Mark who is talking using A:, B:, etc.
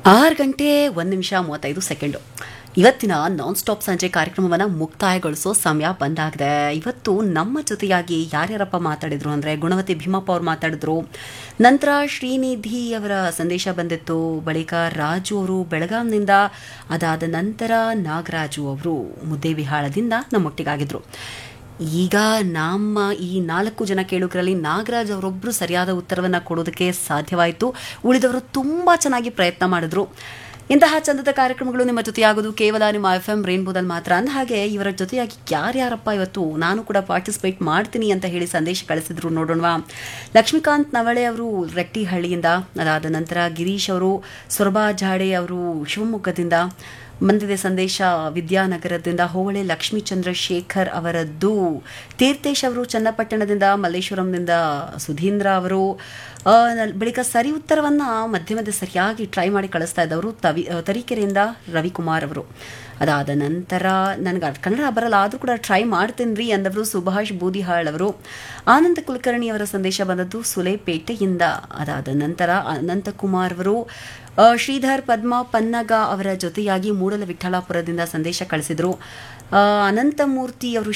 A: ಆರು ಗಂಟೆ ಒಂದು ನಿಮಿಷ ಮೂವತ್ತೈದು ಸೆಕೆಂಡು ಇವತ್ತಿನ ನಾನ್ ಸ್ಟಾಪ್ ಸಂಜೆ ಕಾರ್ಯಕ್ರಮವನ್ನು ಮುಕ್ತಾಯಗೊಳಿಸೋ ಸಮಯ ಬಂದಾಗಿದೆ ಇವತ್ತು ನಮ್ಮ ಜೊತೆಯಾಗಿ ಯಾರ್ಯಾರಪ್ಪ ಮಾತಾಡಿದ್ರು ಅಂದರೆ ಗುಣವತಿ ಭೀಮಪ್ಪ ಅವ್ರು ಮಾತಾಡಿದ್ರು ನಂತರ ಶ್ರೀನಿಧಿ ಅವರ ಸಂದೇಶ ಬಂದಿತ್ತು ಬಳಿಕ ರಾಜು ಅವರು ಬೆಳಗಾಂನಿಂದ ಅದಾದ ನಂತರ ನಾಗರಾಜು ಅವರು ಮುದ್ದೇಬಿಹಾಳದಿಂದ ನಮ್ಮೊಟ್ಟಿಗಾಗಿದ್ರು ಈಗ ನಮ್ಮ ಈ ನಾಲ್ಕು ಜನ ಕೇಳುಗರಲ್ಲಿ ನಾಗರಾಜ್ ಅವರೊಬ್ಬರು ಸರಿಯಾದ ಉತ್ತರವನ್ನು ಕೊಡೋದಕ್ಕೆ ಸಾಧ್ಯವಾಯಿತು ಉಳಿದವರು ತುಂಬ ಚೆನ್ನಾಗಿ ಪ್ರಯತ್ನ ಮಾಡಿದ್ರು ಇಂತಹ ಚಂದದ ಕಾರ್ಯಕ್ರಮಗಳು ನಿಮ್ಮ ಜೊತೆಯಾಗೋದು ಕೇವಲ ನಿಮ್ಮ ಎಫ್ ಎಂ ರೇನ್ಬೋದಲ್ಲಿ ಮಾತ್ರ ಅಂದ ಹಾಗೆ ಇವರ ಜೊತೆಯಾಗಿ ಯಾರ್ಯಾರಪ್ಪ ಇವತ್ತು ನಾನು ಕೂಡ ಪಾರ್ಟಿಸಿಪೇಟ್ ಮಾಡ್ತೀನಿ ಅಂತ ಹೇಳಿ ಸಂದೇಶ ಕಳಿಸಿದ್ರು ನೋಡೋಣವಾ ಲಕ್ಷ್ಮೀಕಾಂತ್ ನವಳೆ ಅವರು ರೆಟ್ಟಿಹಳ್ಳಿಯಿಂದ ಅದಾದ ನಂತರ ಗಿರೀಶ್ ಅವರು ಸೊರಬಾ ಜಾಡೆ ಅವರು ಶಿವಮೊಗ್ಗದಿಂದ ಬಂದಿದೆ ಸಂದೇಶ ವಿದ್ಯಾನಗರದಿಂದ ಹೋವಳೆ ಲಕ್ಷ್ಮೀ ಚಂದ್ರಶೇಖರ್ ಅವರದ್ದು ತೀರ್ಥೇಶ್ ಅವರು ಚನ್ನಪಟ್ಟಣದಿಂದ ಮಲ್ಲೇಶ್ವರಂನಿಂದ ಸುಧೀಂದ್ರ ಅವರು ಆ, ನಲ್- ಬಳಿಕ ಸರಿ ಉತ್ತರವನ್ನ ಮಧ್ಯೆ ಮಧ್ಯೆ ಸರಿಯಾಗಿ ಟ್ರೈ ಮಾಡಿ ಕಳಿಸ್ತಾ ಇದ್ದವರು ತವಿ ಆ, ತರೀಕೆರೆಯಿಂದ ರವಿಕುಮಾರ್ ಅವರು ಅದಾದ ನಂತರ ನನಗೆ ಕನ್ನಡ ಬರಲ್ಲ ಆದರೂ ಕೂಡ ಟ್ರೈ ಮಾಡ್ತೀನಿ ರೀ ಅಂದವರು ಸುಭಾಷ್ ಬೂದಿಹಾಳ್ ಅವರು ಆನಂದ ಕುಲಕರ್ಣಿ ಅವರ ಸಂದೇಶ ಬಂದದ್ದು ಸುಲೇಪೇಟೆಯಿಂದ ಅದಾದ ನಂತರ ಅನಂತಕುಮಾರ್ ಅವರು ಆ, ಶ್ರೀಧರ್ ಪದ್ಮ ಪನ್ನಗ ಅವರ ಜೊತೆಯಾಗಿ ಮೂಡಲ ವಿಠಲಾಪುರದಿಂದ ಸಂದೇಶ ಕಳಿಸಿದ್ರು ಆ, ಅನಂತಮೂರ್ತಿ ಅವರು